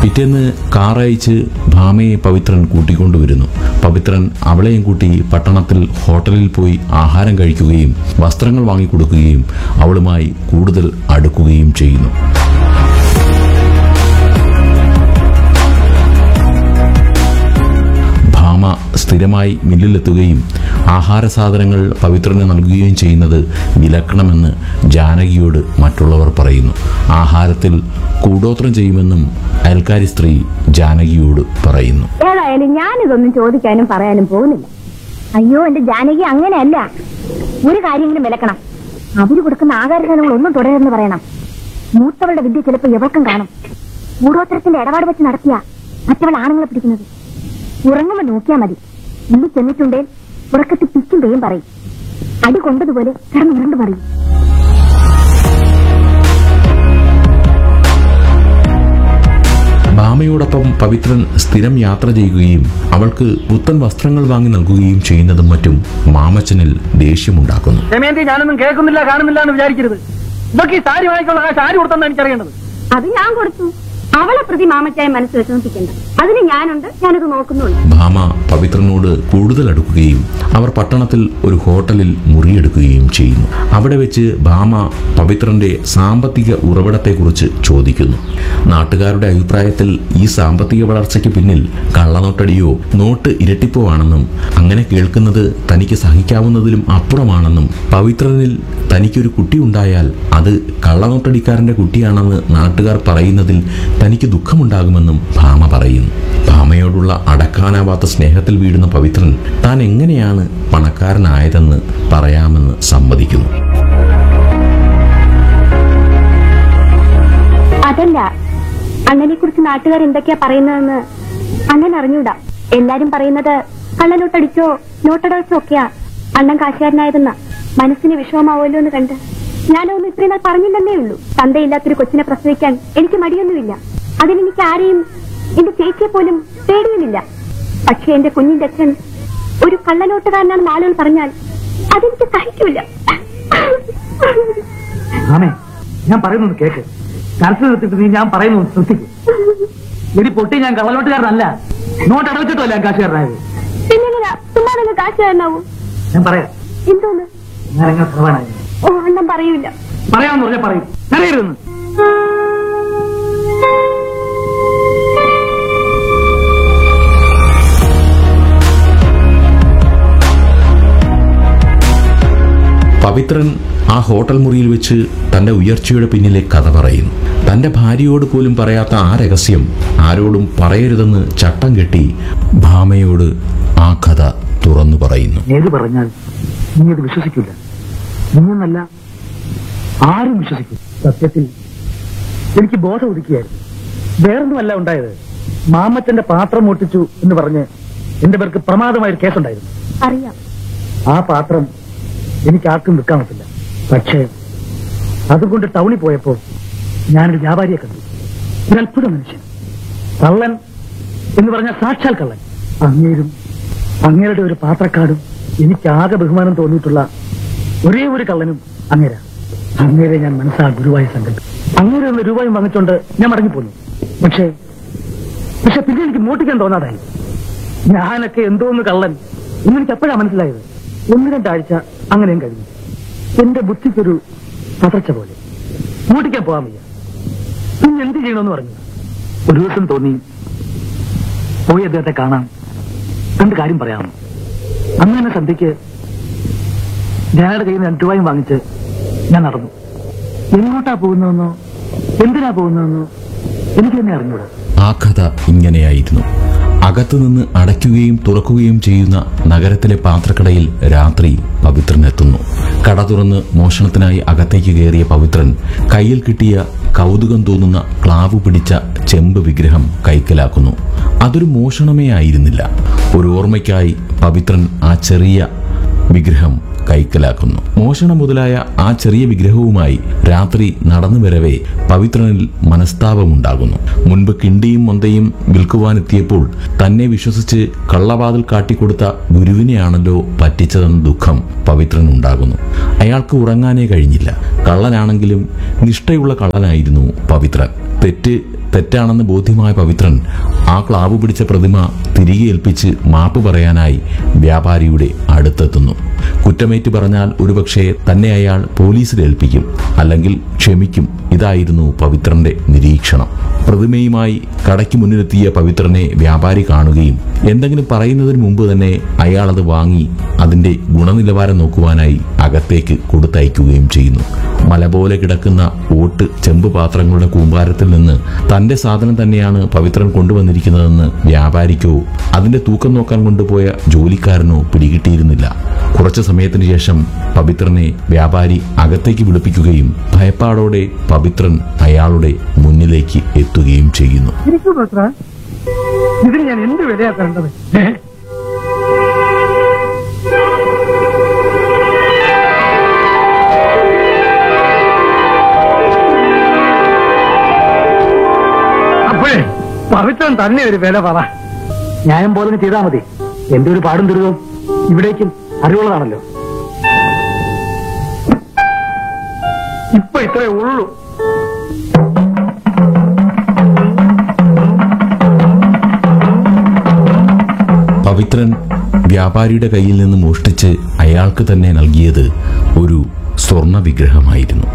പിറ്റേന്ന് കാറയച്ച് ഭാമയെ പവിത്രൻ കൂട്ടിക്കൊണ്ടുവരുന്നു പവിത്രൻ അവളെയും കൂട്ടി പട്ടണത്തിൽ ഹോട്ടലിൽ പോയി ആഹാരം കഴിക്കുകയും വസ്ത്രങ്ങൾ വാങ്ങിക്കൊടുക്കുകയും അവളുമായി കൂടുതൽ അടുക്കുകയും ചെയ്യുന്നു ഭാമ സ്ഥിരമായി മില്ലിലെത്തുകയും ആഹാര സാധനങ്ങൾ പവിത്രന് നൽകുകയും ചെയ്യുന്നത് വിലക്കണമെന്ന് ജാനകിയോട് മറ്റുള്ളവർ പറയുന്നു ആഹാരത്തിൽ കൂടോത്രം ചെയ്യുമെന്നും അയൽക്കാരി സ്ത്രീ ജാനകിയോട് പറയുന്നു ഏതായാലും ഞാനിതൊന്നും ചോദിക്കാനും പറയാനും പോകുന്നില്ല അയ്യോ എന്റെ ജാനകി അങ്ങനെയല്ല ഒരു കാര്യങ്ങളും വിലക്കണം അവര് കൊടുക്കുന്ന ആഹാര സാധനങ്ങൾ ഒന്നും തുടരുമെന്ന് പറയണം മൂത്തവളുടെ വിദ്യ ചിലപ്പോ എവർക്കും കാണും കൂടോത്തരത്തിന്റെ ഇടപാട് വെച്ച് നടത്തിയ മറ്റവൾ ആണുങ്ങളെ പിടിക്കുന്നത് ഉറങ്ങുമ്പോ നോക്കിയാ മതി ഉള്ളി ചെന്നിട്ടുണ്ടേ ഉറക്കത്തിൽ പിച്ചും പേയും പറയും അടി കൊണ്ടതുപോലെ കിടന്ന് ഉരുണ്ട് പറയും ഭാമയോടൊപ്പം പവിത്രൻ സ്ഥിരം യാത്ര ചെയ്യുകയും അവൾക്ക് പുത്തൻ വസ്ത്രങ്ങൾ വാങ്ങി നൽകുകയും ചെയ്യുന്നതും മറ്റും മാമച്ചനിൽ ദേഷ്യമുണ്ടാക്കുന്നു ദമയന്തി ഞാനൊന്നും കേൾക്കുന്നില്ല കാണുന്നില്ല എന്ന് വിചാരിക്കരുത് ഇതൊക്കെ ഈ സാരി വാങ്ങിക്കുള്ള കാശ് ആര് കൊടുത്തെന്ന് എനിക്കറിയേണ്ടത് അത് ഞാൻ കൊടുത്തു അവളെ പ്രതി മാമച്ചായ മനസ്സ് വിഷമിപ്പിക്കണ്ട അതിന് ഞാനുണ്ട് ഞാനത് നോക്കുന്നുണ്ട് ഭാമ പവിത്രനോട് കൂടുതൽ അടുക്കുകയും അവർ പട്ടണത്തിൽ ഒരു ഹോട്ടലിൽ മുറിയെടുക്കുകയും ചെയ്യുന്നു അവിടെ വെച്ച് ഭാമ പവിത്രന്റെ സാമ്പത്തിക ഉറവിടത്തെക്കുറിച്ച് ചോദിക്കുന്നു നാട്ടുകാരുടെ അഭിപ്രായത്തിൽ ഈ സാമ്പത്തിക വളർച്ചയ്ക്ക് പിന്നിൽ കള്ളനോട്ടടിയോ നോട്ട് ഇരട്ടിപ്പോ ആണെന്നും അങ്ങനെ കേൾക്കുന്നത് തനിക്ക് സഹിക്കാവുന്നതിലും അപ്പുറമാണെന്നും പവിത്രനിൽ തനിക്കൊരു കുട്ടി ഉണ്ടായാൽ അത് കള്ളനോട്ടടിക്കാരന്റെ കുട്ടിയാണെന്ന് നാട്ടുകാർ പറയുന്നതിൽ തനിക്ക് ദുഃഖമുണ്ടാകുമെന്നും ഭാമ പറയുന്നു ഭാമയോടുള്ള അടക്കാനാവാത്ത സ്നേഹത്തിൽ വീഴുന്ന പവിത്രൻ താൻ എങ്ങനെയാണ് പണക്കാരനായതെന്ന് പറയാമെന്ന് സമ്മതിക്കുന്നു അതല്ല അണ്ണനെ കുറിച്ച് നാട്ടുകാർ എന്തൊക്കെയാ പറയുന്നതെന്ന് അണ്ണൻ അറിഞ്ഞൂടാ എല്ലാരും പറയുന്നത് കള്ളനോട്ടടിച്ചോ നോട്ടടച്ചോ ഒക്കെയാ അണ്ണൻ കാശുകാരനായതെന്ന മനസ്സിന് വിഷമമാവുമല്ലോ എന്ന് കണ്ട് ഞാനൊന്നും ഇത്രയും നാൾ പറഞ്ഞില്ലെന്നേ ഉള്ളൂ തന്തയില്ലാത്തൊരു കൊച്ചിനെ പ്രസവിക്കാൻ എനിക്ക് മടിയൊന്നുമില്ല അതിനെനിക്ക് ആരെയും എന്റെ ചേച്ചിയെ പോലും പേടിയുമില്ല പക്ഷെ എന്റെ കുഞ്ഞിന്റെ അച്ഛൻ ഒരു കള്ളനോട്ടുകാരനാണെന്ന് ആളുകൾ പറഞ്ഞാൽ അതെനിക്ക് സഹിക്കില്ല ആമേ ഞാൻ പറയുന്നത് കേക്ക് കരച്ചു നിർത്തിട്ട് നീ ഞാൻ പറയുന്നത് ശ്രദ്ധിക്കും ഇനി പൊട്ടി ഞാൻ കള്ളനോട്ടുകാരനല്ല നോട്ട് അടച്ചിട്ടല്ല ഞാൻ കാശുകാരനായത് പിന്നെ എങ്ങനെയാ ചുമ്മാ നിങ്ങൾ കാശുകാരനാവൂ ഞാൻ പറയാം എന്തോന്ന് ഞാൻ എങ്ങനെ ഭഗവാനായി ഓ അണ്ണൻ പറയൂല പറയാമെന്ന് പറഞ്ഞാൽ പറയും കരയരുതെന്ന് പവിത്രൻ ആ ഹോട്ടൽ മുറിയിൽ വെച്ച് തന്റെ ഉയർച്ചയുടെ പിന്നിലെ കഥ പറയുന്നു തന്റെ ഭാര്യയോട് പോലും പറയാത്ത ആ രഹസ്യം ആരോടും പറയരുതെന്ന് ചട്ടം കെട്ടി ഭാമയോട് ആ കഥ തുറന്നു പറയുന്നു ഏത് പറഞ്ഞാൽ നീ അത് വിശ്വസിക്കില്ല നീയെന്നല്ല ആരും വിശ്വസിക്കും സത്യത്തിൽ എനിക്ക് ബോധം ഒതുക്കിയായിരുന്നു വേറൊന്നുമല്ല ഉണ്ടായത് മാമച്ചന്റെ പാത്രം ഒട്ടിച്ചു എന്ന് പറഞ്ഞ് എന്റെ പേർക്ക് പ്രമാദമായൊരു കേസുണ്ടായിരുന്നു അറിയാം ആ പാത്രം എനിക്ക് ആർക്കും വിൽക്കാൻ പറ്റില്ല പക്ഷേ അതുകൊണ്ട് ടൗണിൽ പോയപ്പോ ഞാനൊരു വ്യാപാരിയെ കണ്ടു ഒരു അത്ഭുത മനുഷ്യൻ കള്ളൻ എന്ന് പറഞ്ഞ സാക്ഷാൽ കള്ളൻ അങ്ങേരും അങ്ങേരുടെ ഒരു പാത്രക്കാടും എനിക്ക് ആകെ ബഹുമാനം തോന്നിയിട്ടുള്ള ഒരേ ഒരു കള്ളനും അങ്ങേര അങ്ങേരെ ഞാൻ മനസ്സാ ഗുരുവായി സങ്കല്പിച്ചു അങ്ങേരെ ഒന്ന് രൂപയും വാങ്ങിച്ചോണ്ട് ഞാൻ മടങ്ങിപ്പോന്നു പക്ഷേ പക്ഷെ പിന്നെ എനിക്ക് മോട്ടിക്കാൻ തോന്നാതായി ഞാനൊക്കെ എന്തോന്ന് കള്ളൻ എന്നെനിക്ക് എപ്പോഴാ മനസ്സിലായത് ഒന്ന് രണ്ടാഴ്ച അങ്ങനെയും കഴിഞ്ഞു എന്റെ ബുദ്ധിക്കൊരു പതർച്ച പോലെ മൂട്ടിക്കാൻ പോകാൻ വയ്യ പിന്നെ എന്ത് ചെയ്യണമെന്ന് പറഞ്ഞു ഒരു ദിവസം തോന്നി പോയി അദ്ദേഹത്തെ കാണാം കണ്ട് കാര്യം പറയാമെന്ന് അങ്ങനെ സന്ധ്യക്ക് ഞാനയുടെ കയ്യിൽ നിന്ന് രണ്ട് രൂപയും വാങ്ങിച്ച് ഞാൻ നടന്നു എങ്ങോട്ടാ പോകുന്നതെന്നോ എന്തിനാ പോകുന്നതെന്നോ എനിക്ക് തന്നെ അറിഞ്ഞൂടാ ആ കഥ ഇങ്ങനെയായിരുന്നു അകത്തുനിന്ന് അടയ്ക്കുകയും തുറക്കുകയും ചെയ്യുന്ന നഗരത്തിലെ പാത്രക്കടയിൽ രാത്രി പവിത്രൻ എത്തുന്നു കട തുറന്ന് മോഷണത്തിനായി അകത്തേക്ക് കയറിയ പവിത്രൻ കയ്യിൽ കിട്ടിയ കൗതുകം തോന്നുന്ന ക്ലാവ് പിടിച്ച ചെമ്പ് വിഗ്രഹം കൈക്കലാക്കുന്നു അതൊരു മോഷണമേ ആയിരുന്നില്ല ഒരു ഓർമ്മയ്ക്കായി പവിത്രൻ ആ ചെറിയ വിഗ്രഹം കൈക്കലാക്കുന്നു മോഷണം മുതലായ ആ ചെറിയ വിഗ്രഹവുമായി രാത്രി നടന്നു വരവേ പവിത്രനിൽ മനസ്താപമുണ്ടാകുന്നു മുൻപ് കിണ്ടിയും മൊന്തയും വിൽക്കുവാനെത്തിയപ്പോൾ തന്നെ വിശ്വസിച്ച് കള്ളവാതിൽ കാട്ടിക്കൊടുത്ത ഗുരുവിനെയാണല്ലോ പറ്റിച്ചതെന്ന ദുഃഖം പവിത്രനുണ്ടാകുന്നു അയാൾക്ക് ഉറങ്ങാനേ കഴിഞ്ഞില്ല കള്ളനാണെങ്കിലും നിഷ്ഠയുള്ള കള്ളനായിരുന്നു പവിത്രൻ തെറ്റ് തെറ്റാണെന്ന് ബോധ്യമായ പവിത്രൻ ആ ക്ലാവ് പിടിച്ച പ്രതിമ തിരികെ ഏൽപ്പിച്ച് മാപ്പ് പറയാനായി വ്യാപാരിയുടെ അടുത്തെത്തുന്നു കുറ്റമേറ്റ് പറഞ്ഞാൽ ഒരുപക്ഷെ തന്നെ അയാൾ പോലീസിൽ ഏൽപ്പിക്കും അല്ലെങ്കിൽ ക്ഷമിക്കും ഇതായിരുന്നു പവിത്രന്റെ നിരീക്ഷണം പ്രതിമയുമായി കടയ്ക്ക് മുന്നിലെത്തിയ പവിത്രനെ വ്യാപാരി കാണുകയും എന്തെങ്കിലും പറയുന്നതിന് മുമ്പ് തന്നെ അയാൾ അത് വാങ്ങി അതിന്റെ ഗുണനിലവാരം നോക്കുവാനായി അകത്തേക്ക് കൊടുത്തയക്കുകയും ചെയ്യുന്നു മല പോലെ കിടക്കുന്ന ഓട്ട് ചെമ്പ് പാത്രങ്ങളുടെ കൂമ്പാരത്തിൽ നിന്ന് തന്റെ സാധനം തന്നെയാണ് പവിത്രൻ കൊണ്ടുവന്നിരിക്കുന്നതെന്ന് വ്യാപാരിക്കോ അതിന്റെ തൂക്കം നോക്കാൻ കൊണ്ടുപോയ ജോലിക്കാരനോ പിടികിട്ടിയിരുന്നില്ല കുറച്ചു സമയത്തിന് ശേഷം പവിത്രനെ വ്യാപാരി അകത്തേക്ക് വിളിപ്പിക്കുകയും ഭയപ്പാടോടെ പവിത്രൻ അയാളുടെ മുന്നിലേക്ക് എത്തുകയും ചെയ്യുന്നു ഇരിക്കൂ പത്ര ഇതിന് ഞാൻ എന്ത് വിലയാ തരേണ്ടത് ഏ? അപ്പോഴേ പവിത്രൻ തന്നെ ഒരു വില പറ ന്യായം പോലെ ചെയ്താ മതി എന്റെ ഒരു പാടും ദുരിതവും ഇവിടേക്കും അറിവുള്ളതാണല്ലോ ഇപ്പൊ ഇത്രേ ഉള്ളൂ പവിത്രൻ വ്യാപാരിയുടെ കയ്യിൽ നിന്ന് മോഷ്ടിച്ച് അയാൾക്ക് തന്നെ നൽകിയത് ഒരു സ്വർണ വിഗ്രഹമായിരുന്നു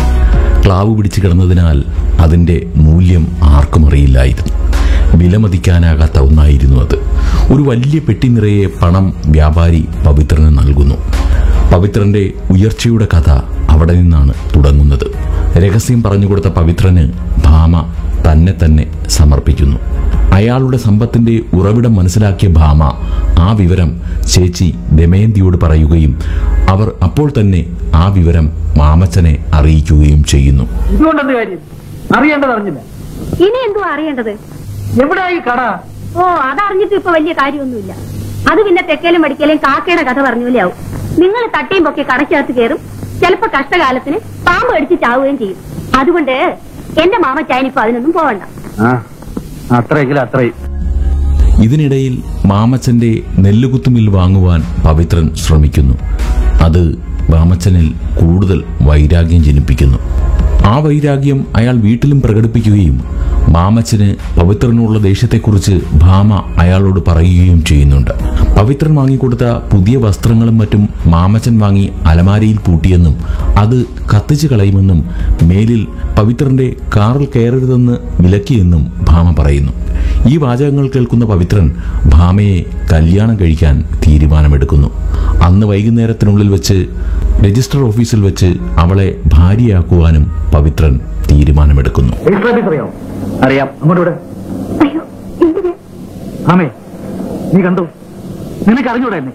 ക്ലാവ് പിടിച്ചു കിടന്നതിനാൽ അതിന്റെ മൂല്യം ആർക്കും അറിയില്ലായിരുന്നു വിലമതിക്കാനാകാത്ത ഒന്നായിരുന്നു അത് ഒരു വലിയ പെട്ടി നിറയെ പണം വ്യാപാരി പവിത്രന് നൽകുന്നു പവിത്രന്റെ ഉയർച്ചയുടെ കഥ അവിടെ നിന്നാണ് തുടങ്ങുന്നത് രഹസ്യം പറഞ്ഞുകൊടുത്ത പവിത്രന് ഭാമ തന്നെ തന്നെ സമർപ്പിക്കുന്നു അയാളുടെ സമ്പത്തിന്റെ ഉറവിടം മനസ്സിലാക്കിയ ഭാമ ആ വിവരം ചേച്ചി ദമയന്തിയോട് പറയുകയും അവർ അപ്പോൾ തന്നെ ആ വിവരം മാമച്ചനെ അറിയിക്കുകയും ചെയ്യുന്നു ഇതുകൊണ്ടെന്ത് കാര്യം അറിയേണ്ടത് അറിഞ്ഞില്ല ഇനി എന്തുവാ അറിയേണ്ടത് എവിടെയായി കട ഓ അതറിഞ്ഞിട്ട് ഇപ്പൊ വലിയ കാര്യമൊന്നുമില്ല അത് പിന്നെ തെക്കേലും മടിക്കലും കാക്കയുടെ കഥ പറഞ്ഞൂലെയാവും നിങ്ങൾ തട്ടിയും പൊക്കി കടക്കകത്ത് കയറും ചിലപ്പോ കഷ്ടകാലത്തിന് പാമ്പ് കടിച്ച് ചാവുകയും ചെയ്യും അതുകൊണ്ട് എന്റെ മാമച്ചായനിപ്പോ അതിനൊന്നും പോവണ്ട അത്രയെങ്കിലും അത്രയും ഇതിനിടയിൽ മാമച്ചന്റെ നെല്ലുകുത്തുമിൽ വാങ്ങുവാൻ പവിത്രൻ ശ്രമിക്കുന്നു അത് മാമച്ചനിൽ കൂടുതൽ വൈരാഗ്യം ജനിപ്പിക്കുന്നു ആ വൈരാഗ്യം അയാൾ വീട്ടിലും പ്രകടിപ്പിക്കുകയും മാമച്ചന് പവിത്രനുള്ള ദേഷ്യത്തെക്കുറിച്ച് ഭാമ അയാളോട് പറയുകയും ചെയ്യുന്നുണ്ട് പവിത്രൻ വാങ്ങിക്കൊടുത്ത പുതിയ വസ്ത്രങ്ങളും മറ്റും മാമച്ചൻ വാങ്ങി അലമാരയിൽ പൂട്ടിയെന്നും അത് കത്തിച്ചു കളയുമെന്നും മേലിൽ പവിത്രന്റെ കാറിൽ കയറരുതെന്ന് വിലക്കിയെന്നും ഭാമ പറയുന്നു ഈ വാചകങ്ങൾ കേൾക്കുന്ന പവിത്രൻ ഭാമയെ കല്യാണം കഴിക്കാൻ തീരുമാനമെടുക്കുന്നു അന്ന് വൈകുന്നേരത്തിനുള്ളിൽ വെച്ച് രജിസ്റ്റർ ഓഫീസിൽ വെച്ച് അവളെ ഭാര്യയാക്കുവാനും പവിത്രൻ തീരുമാനമെടുക്കുന്നു രജിസ്റ്റർ ഓഫീസ് അറിയാമോ അറിയാം അങ്ങോട്ട് ഇവിടെ അയ്യോ എന്തിന് ആമേ നീ കണ്ടു നിനക്ക് അറിഞ്ഞൂടെ എന്നെ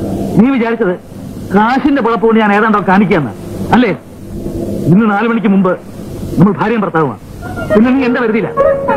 നീ വിചാരിച്ചത് കാശിന്റെ കുഴപ്പമുണ്ട് ഞാൻ ഏതാണ്ടോ കാണിക്കാന്ന് അല്ലേ ഇന്ന് നാലു മണിക്ക് മുമ്പ് നമ്മൾ ഭാര്യയും ഭർത്താവുമാണ് പിന്നെ നീ എന്റെ വരുതിയില്ല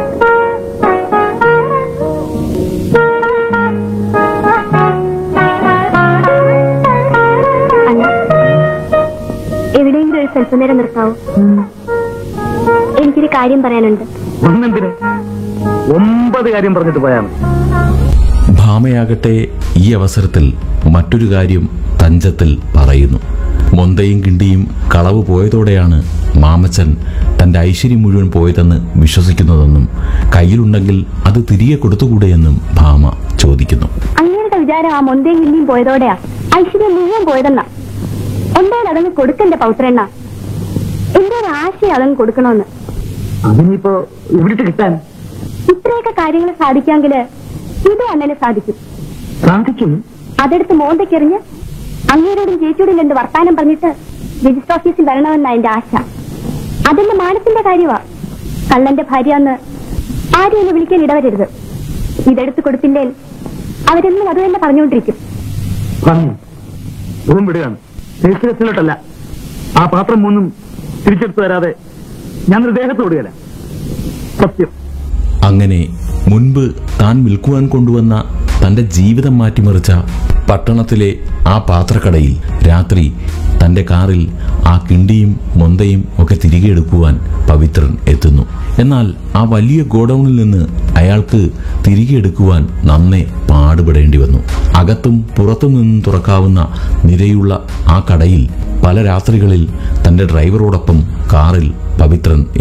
അല്ല എവിടെയെങ്കിലും ഒരു സ്വല്പനേരം നിർത്താവോ എനിക്കൊരു കാര്യം പറയാനുണ്ട് ഒന്നെന്തിന് ഒമ്പത് കാര്യം പറഞ്ഞിട്ട് പോയാൽ മതി ഭാമയാകട്ടെ ഈ അവസരത്തിൽ മറ്റൊരു കാര്യം തഞ്ചത്തിൽ പറയുന്നു മൊന്തയും കിണ്ടിയും കളവ് പോയതോടെയാണ് മാമച്ചൻ തന്റെ ഐശ്വര്യം മുഴുവൻ പോയതെന്ന് വിശ്വസിക്കുന്നതെന്നും കയ്യിലുണ്ടെങ്കിൽ അത് തിരികെ കൊടുത്തുകൂടെയെന്നും ഭാമ ചോദിക്കുന്നു അങ്ങേരുടെ വിചാരം ആ മൊന്തയും കില്ലിയും പോയതോടെയാ ഐശ്വര്യം മുഴുവൻ പോയതെന്നാ എന്തായാലും അതങ്ങ് കൊടുക്കണ്ടേ പൗത്രണ്ണ എന്റെ ഒരു ആശയം അതങ്ങ് കൊടുക്കണമെന്ന് അതിനിപ്പോ എവിടുത്തെ കിട്ടാൻ ഇത്രയൊക്കെ കാര്യങ്ങൾ സാധിക്കാമെങ്കില് ഇത് അണ്ണനെ സാധിക്കും സാധിക്കും അതെടുത്ത് മോന്തയ്ക്കെറിഞ്ഞ് അങ്ങേരോടും ചേച്ചിയോടും രണ്ട് വർത്താനം പറഞ്ഞിട്ട് രജിസ്റ്റർ ഓഫീസിൽ വരണമെന്ന എന്റെ ആശ അതെന്റെ മാനത്തിന്റെ കാര്യമാ കള്ളന്റെ ഭാര്യ എന്ന് ആരും എന്നെ വിളിക്കാൻ ഇടവരരുത് ഇതെടുത്ത് കൊടുത്തില്ലേ അവരെന്നും അത് തന്നെ പറഞ്ഞുകൊണ്ടിരിക്കും പറഞ്ഞു റൂം വിടുകയാണ് രജിസ്റ്റർ ആ പാത്രം മൂന്നും തിരിച്ചെടുത്തു തരാതെ ഞാൻ ദേഹത്ത് വിടുകയല്ല സത്യം അങ്ങനെ മുൻപ് താൻ വിൽക്കുവാൻ കൊണ്ടുവന്ന തന്റെ ജീവിതം മാറ്റിമറിച്ച പട്ടണത്തിലെ ആ പാത്രക്കടയിൽ രാത്രി തന്റെ കാറിൽ ആ കിണ്ടിയും മൊന്തയും ഒക്കെ തിരികെ എടുക്കുവാൻ പവിത്രൻ എത്തുന്നു എന്നാൽ ആ വലിയ ഗോഡൌണിൽ നിന്ന് അയാൾക്ക് തിരികെ എടുക്കുവാൻ നന്നെ പാടുപെടേണ്ടി വന്നു അകത്തും പുറത്തും നിന്നും തുറക്കാവുന്ന നിരയുള്ള ആ കടയിൽ പല രാത്രികളിൽ തന്റെ ഡ്രൈവറോടൊപ്പം കാറിൽ പവിത്രൻ